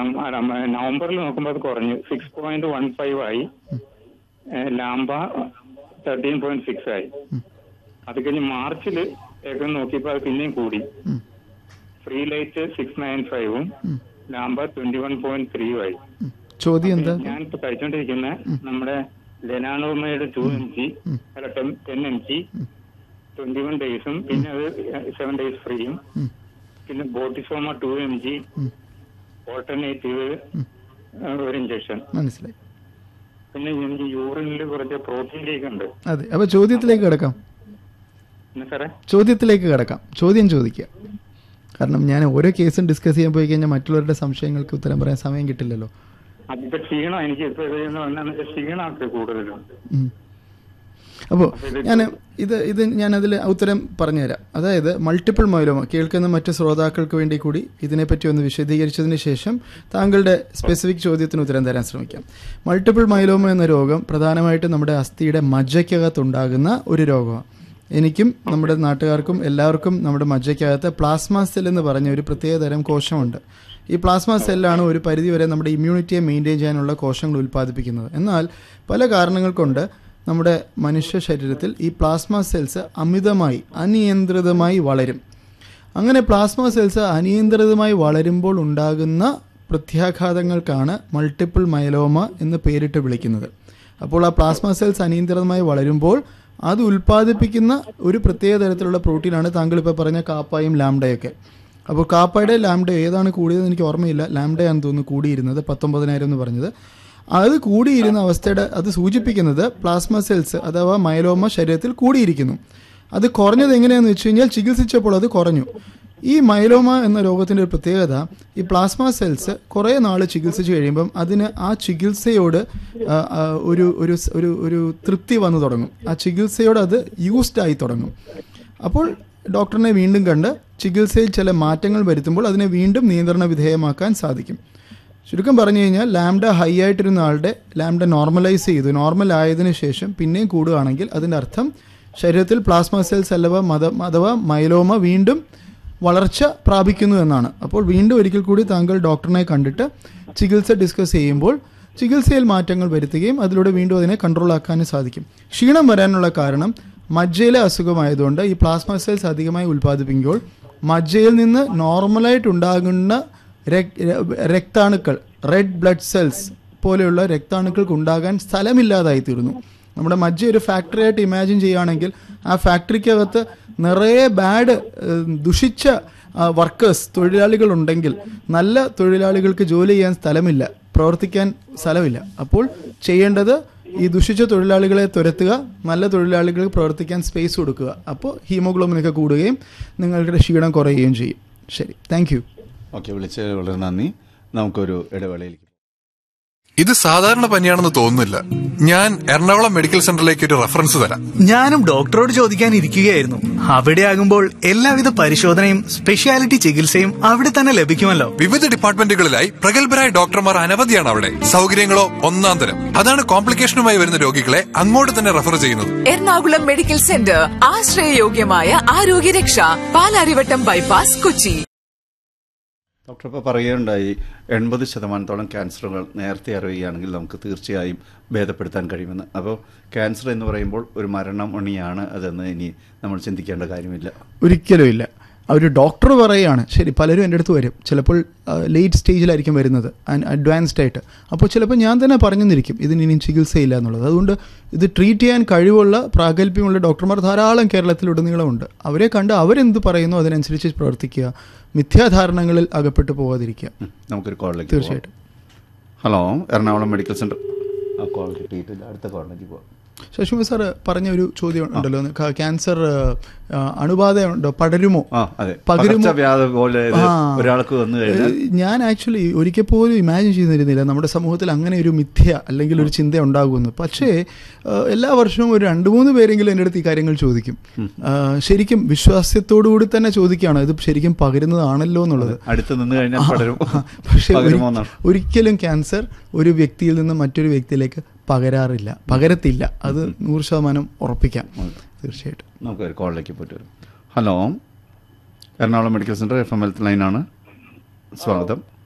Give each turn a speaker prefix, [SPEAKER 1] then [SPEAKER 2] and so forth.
[SPEAKER 1] അല്ല, മ- നവംബറിൽ നോക്കുമ്പോൾ അത് കുറഞ്ഞു സിക്സ് പോയിന്റ് വൺ ഫൈവ് ആയി ഏ, ലാംബ തേർട്ടീൻ പോയിന്റ് സിക്സ് ആയി അത് കഴിഞ്ഞ് മാർച്ചിൽ ഏകം നോക്കിയപ്പോൾ അത് പിന്നെയും കൂടി
[SPEAKER 2] ഉം.
[SPEAKER 1] ഫ്രീ ലൈറ്റ് സിക്സ് നയൻ ഫൈവും lambda twenty one point three ആയി
[SPEAKER 2] ഉം. ചോദ്യം എന്താ
[SPEAKER 1] ഞാനിപ്പോ കഴിച്ചോണ്ടിരിക്കുന്ന നമ്മുടെ ലെനാനോമയുടെ ടു എം ജി അല്ല ten M G twenty one ഡേയ്സും പിന്നെ അത് സെവൻ ഡേയ്സ് ഫ്രീയും
[SPEAKER 2] ഉം.
[SPEAKER 1] പിന്നെ ബോട്ടിസോമ ടു എം ജി
[SPEAKER 2] ഉം.
[SPEAKER 1] ഓൾട്ടർനേറ്റീവ് ഒരു ഇഞ്ചക്ഷൻ
[SPEAKER 2] മനസ്സിലായി
[SPEAKER 1] പിന്നെ എനിക്ക് യൂറിനിൽ കുറച്ച് പ്രോട്ടീൻ ലീക്ക് ഉണ്ട്
[SPEAKER 2] അതെ അപ്പൊ ചോദ്യത്തിലേക്ക് കിടക്കാം
[SPEAKER 1] പിന്നെ സാറേ
[SPEAKER 2] ചോദ്യത്തിലേക്ക് കിടക്കാം ചോദ്യം ചോദിക്കുക കാരണം ഞാൻ ഓരോ കേസും ഡിസ്കസ് ചെയ്യാൻ പോയി കഴിഞ്ഞാൽ മറ്റുള്ളവരുടെ സംശയങ്ങൾക്ക് ഉത്തരം പറയാൻ സമയം കിട്ടില്ലല്ലോ
[SPEAKER 1] അതിപ്പോ ക്ഷീണം എനിക്ക് ഇപ്പൊ ഇത് എന്താണെന്ന് വെച്ചാൽ ക്ഷീണമൊക്കെ കൂടുതലും
[SPEAKER 2] അപ്പോൾ ഞാൻ ഇത് ഇത് ഞാൻ അതിൽ ഉത്തരം പറഞ്ഞുതരാം അതായത് മൾട്ടിപ്പിൾ മൈലോമ കേൾക്കുന്ന മറ്റ് ശ്രോതാക്കൾക്ക് വേണ്ടി കൂടി ഇതിനെപ്പറ്റി ഒന്ന് വിശദീകരിച്ചതിന് ശേഷം താങ്കളുടെ സ്പെസിഫിക് ചോദ്യത്തിന് ഉത്തരം തരാൻ ശ്രമിക്കാം മൾട്ടിപ്പിൾ മൈലോമ എന്ന രോഗം പ്രധാനമായിട്ടും നമ്മുടെ അസ്ഥിയുടെ മജ്ജയ്ക്കകത്തുണ്ടാകുന്ന ഒരു രോഗമാണ് എനിക്കും നമ്മുടെ നാട്ടുകാർക്കും എല്ലാവർക്കും നമ്മുടെ മജ്ജയ്ക്കകത്ത് പ്ലാസ്മ സെൽ എന്ന് പറഞ്ഞ ഒരു പ്രത്യേകതരം കോശമുണ്ട് ഈ പ്ലാസ്മ സെല്ലാണ് ഒരു പരിധിവരെ നമ്മുടെ ഇമ്മ്യൂണിറ്റിയെ മെയിൻറ്റെയിൻ ചെയ്യാനുള്ള കോശങ്ങൾ ഉൽപ്പാദിപ്പിക്കുന്നത് എന്നാൽ പല കാരണങ്ങൾ കൊണ്ട് നമ്മുടെ മനുഷ്യ ശരീരത്തിൽ ഈ പ്ലാസ്മ സെൽസ് അമിതമായി അനിയന്ത്രിതമായി വളരും അങ്ങനെ പ്ലാസ്മ സെൽസ് അനിയന്ത്രിതമായി വളരുമ്പോൾ ഉണ്ടാകുന്ന പ്രത്യാഘാതങ്ങൾക്കാണ് മൾട്ടിപ്പിൾ മൈലോമ എന്ന് പേരിട്ട് വിളിക്കുന്നത് അപ്പോൾ ആ പ്ലാസ്മ സെൽസ് അനിയന്ത്രിതമായി വളരുമ്പോൾ അത് ഉൽപ്പാദിപ്പിക്കുന്ന ഒരു പ്രത്യേക തരത്തിലുള്ള പ്രോട്ടീനാണ് താങ്കൾ ഇപ്പോൾ പറഞ്ഞ കാപ്പായും ലാംഡയൊക്കെ അപ്പോൾ കാപ്പയുടെ ലാംഡ ഏതാണ് കൂടിയതെന്ന് എനിക്ക് ഓർമ്മയില്ല ലാംഡയാണെന്ന് തോന്നുന്നു കൂടിയിരുന്നത് പത്തൊമ്പതിനായിരം എന്ന് പറഞ്ഞത് അത് കൂടിയിരുന്ന അവസ്ഥയുടെ അത് സൂചിപ്പിക്കുന്നത് പ്ലാസ്മ സെൽസ് അഥവാ മൈലോമ ശരീരത്തിൽ കൂടിയിരിക്കുന്നു അത് കുറഞ്ഞത് എങ്ങനെയാണെന്ന് വെച്ച് കഴിഞ്ഞാൽ ചികിത്സിച്ചപ്പോൾ അത് കുറഞ്ഞു ഈ മൈലോമ എന്ന രോഗത്തിൻ്റെ ഒരു പ്രത്യേകത ഈ പ്ലാസ്മ സെൽസ് കുറേ നാൾ ചികിത്സിച്ച് കഴിയുമ്പം അതിന് ആ ചികിത്സയോട് ആ, ആ, ഒരു ഒരു സ്- ഒരു ഒരു തൃപ്തി വന്നു തുടങ്ങും ആ ചികിത്സയോട് അത് യൂസ്ഡ് ആയി തുടങ്ങും അപ്പോൾ ഡോക്ടറിനെ വീണ്ടും കണ്ട് ചികിത്സയിൽ ചില മാറ്റങ്ങൾ വരുത്തുമ്പോൾ അതിനെ വീണ്ടും നിയന്ത്രണ വിധേയമാക്കാൻ സാധിക്കും ചുരുക്കം പറഞ്ഞു കഴിഞ്ഞാൽ ലാംഡ ഹൈ ആയിട്ടിരുന്ന ആളുടെ ലാംഡ നോർമലൈസ് ചെയ്തു നോർമൽ ആയതിനു ശേഷം പിന്നെയും കൂടുകയാണെങ്കിൽ അതിൻ്റെ അർത്ഥം ശരീരത്തിൽ പ്ലാസ്മ സെൽസ് അഥവാ മത അഥവാ മൈലോമ വീണ്ടും വളർച്ച പ്രാപിക്കുന്നു എന്നാണ് അപ്പോൾ വീണ്ടും ഒരിക്കൽ കൂടി താങ്കൾ ഡോക്ടറിനെ കണ്ടിട്ട് ചികിത്സ ഡിസ്കസ് ചെയ്യുമ്പോൾ ചികിത്സയിൽ മാറ്റങ്ങൾ വരുത്തുകയും അതിലൂടെ വീണ്ടും അതിനെ കൺട്രോൾ ആക്കാനും സാധിക്കും ക്ഷീണം വരാനുള്ള കാരണം മജ്ജയിലെ അസുഖമായതുകൊണ്ട് ഈ പ്ലാസ്മ സെൽസ് അധികമായി ഉൽപ്പാദിപ്പിക്കുമ്പോൾ മജ്ജയിൽ നിന്ന് നോർമലായിട്ട് ഉണ്ടാകുന്ന രക്- രക്താണുക്കൾ റെഡ് ബ്ലഡ് സെൽസ് പോലെയുള്ള രക്താണുക്കൾക്ക് ഉണ്ടാകാൻ സ്ഥലമില്ലാതായി തീർന്നു നമ്മുടെ മജ്ജ ഒരു ഫാക്ടറി ആയിട്ട് ഇമാജിൻ ചെയ്യുകയാണെങ്കിൽ ആ ഫാക്ടറിക്കകത്ത് നിറയെ ബാഡ് ദുഷിച്ച വർക്കേഴ്സ് തൊഴിലാളികൾ ഉണ്ടെങ്കിൽ നല്ല തൊഴിലാളികൾക്ക് ജോലി ചെയ്യാൻ സ്ഥലമില്ല പ്രവർത്തിക്കാൻ സ്ഥലമില്ല അപ്പോൾ ചെയ്യേണ്ടത് ഈ ദുഷിച്ച തൊഴിലാളികളെ തുരത്തുക നല്ല തൊഴിലാളികൾക്ക് പ്രവർത്തിക്കാൻ സ്പേസ് കൊടുക്കുക അപ്പോൾ ഹീമോഗ്ലോബിനൊക്കെ കൂടുകയും നിങ്ങളുടെ ക്ഷീണം കുറയുകയും ചെയ്യും ശരി താങ്ക് യു
[SPEAKER 3] ഓക്കെ വിളിച്ചത് വളരെ നന്ദി നമുക്കൊരു ഇടവേളയിലേക്ക്
[SPEAKER 4] ഇത് സാധാരണ പനിയാണെന്ന് തോന്നുന്നില്ല ഞാൻ എറണാകുളം മെഡിക്കൽ സെന്ററിലേക്ക് ഒരു റെഫറൻസ് തരാം
[SPEAKER 5] ഞാനും ഡോക്ടറോട് ചോദിക്കാൻ ഇരിക്കുകയായിരുന്നു അവിടെ ആകുമ്പോൾ എല്ലാവിധ പരിശോധനയും സ്പെഷ്യാലിറ്റി ചികിത്സയും അവിടെ തന്നെ ലഭിക്കുമല്ലോ
[SPEAKER 4] വിവിധ ഡിപ്പാർട്ട്മെന്റുകളിലായി പ്രഗത്ഭരായ ഡോക്ടർമാർ അനവധിയാണ് അവിടെ സൗകര്യങ്ങളോ ഒന്നാം തരം അതാണ് കോംപ്ലിക്കേഷനുമായി വരുന്ന രോഗികളെ അങ്ങോട്ട് തന്നെ റെഫർ ചെയ്യുന്നത്
[SPEAKER 6] എറണാകുളം മെഡിക്കൽ സെന്റർ ആശ്രയയോഗ്യമായ ആരോഗ്യരക്ഷ പാലാരിവട്ടം ബൈപ്പാസ് കൊച്ചി
[SPEAKER 3] ഡോക്ടർ ഇപ്പോൾ പറയുകയുണ്ടായി എൺപത് ശതമാനത്തോളം ക്യാൻസറുകൾ നേരത്തെ അറിയുകയാണെങ്കിൽ നമുക്ക് തീർച്ചയായും ഭേദപ്പെടുത്താൻ കഴിയുമെന്ന് അപ്പോൾ ക്യാൻസർ എന്ന് പറയുമ്പോൾ ഒരു മരണമണിയാണ് അതെന്ന് ഇനി നമ്മൾ ചിന്തിക്കേണ്ട കാര്യമില്ല
[SPEAKER 2] ഒരിക്കലും ഇല്ല ആ ഒരു ഡോക്ടർ പറയുകയാണ് ശരി പലരും എൻ്റെ അടുത്ത് വരും ചിലപ്പോൾ ലേറ്റ് സ്റ്റേജിലായിരിക്കും വരുന്നത് അഡ്വാൻസ്ഡ് ആയിട്ട് അപ്പോൾ ചിലപ്പോൾ ഞാൻ തന്നെ പറഞ്ഞെന്നിരിക്കും ഇതിന് ഇനി ചികിത്സയില്ല എന്നുള്ളത് അതുകൊണ്ട് ഇത് ട്രീറ്റ് ചെയ്യാൻ കഴിവുള്ള പ്രാഗൽഭ്യമുള്ള ഡോക്ടർമാർ ധാരാളം കേരളത്തിലുടനീളമുണ്ട് അവരെ കണ്ട് അവരെന്ത് പറയുന്നു അതിനനുസരിച്ച് പ്രവർത്തിക്കുക മിഥ്യാധാരണകളിൽ അകപ്പെട്ടു പോകാതിരിക്കുക
[SPEAKER 3] ഉം, നമുക്കൊരു കോളിലേക്ക്
[SPEAKER 2] തീർച്ചയായിട്ടും
[SPEAKER 3] ഹലോ എറണാകുളം മെഡിക്കൽ സെന്റർ ആ കോൾ കിട്ടിയിട്ടില്ല അടുത്ത കോളിലേക്ക് പോവാം
[SPEAKER 2] ശശികുമാർ സാർ പറഞ്ഞ ഒരു ചോദ്യം ഉണ്ടല്ലോ ക- ക്യാൻസർ ആ, അണുബാധ ഉണ്ടോ പടരുമോ
[SPEAKER 3] ആ അതെ
[SPEAKER 2] പകരുമോ
[SPEAKER 3] പകർച്ചവ്യാധി പോലെ ഇത്
[SPEAKER 2] ആ.
[SPEAKER 3] ഒരാൾക്ക് വന്നു കഴിഞ്ഞാൽ
[SPEAKER 2] ഏഹ് ഞാൻ ആക്ച്വലി ഒരിക്കൽ പോലും ഇമാജിൻ ചെയ്തിരുന്നില്ല നമ്മുടെ സമൂഹത്തിൽ അങ്ങനെ ഒരു മിഥ്യ അല്ലെങ്കിൽ ഒരു ചിന്ത ഉണ്ടാകുമെന്ന് പക്ഷേ ഏഹ് എല്ലാ വർഷവും ഒരു രണ്ട് മൂന്ന് പേരെങ്കിലും എൻ്റെ അടുത്ത് ഈ കാര്യങ്ങൾ ചോദിക്കും ഏഹ് ശരിക്കും വിശ്വാസ്യത്തോടു കൂടി തന്നെ ചോദിക്കുകയാണ് ഇത് ശരിക്കും പകരുന്നതാണല്ലോ എന്നുള്ളത്
[SPEAKER 3] അടുത്ത് നിന്ന് കഴിഞ്ഞാൽ പടരും
[SPEAKER 2] പക്ഷേ ഒരി-
[SPEAKER 3] പകരുമോ എന്നാണ്
[SPEAKER 2] ഒരിക്കലും ക്യാൻസർ ഒരു വ്യക്തിയിൽ നിന്ന് മറ്റൊരു വ്യക്തിയിലേക്ക് പകരാറില്ല പകരത്തില്ല അത് നൂറ് ശതമാനം ഉറപ്പിക്കാം തീർച്ചയായിട്ടും
[SPEAKER 3] നമുക്ക് ഒരു കോളിലേക്ക് പോയിട്ട് വരും hello Ernakulam medical centre F M health ലൈനാണ് സ്വാഗതം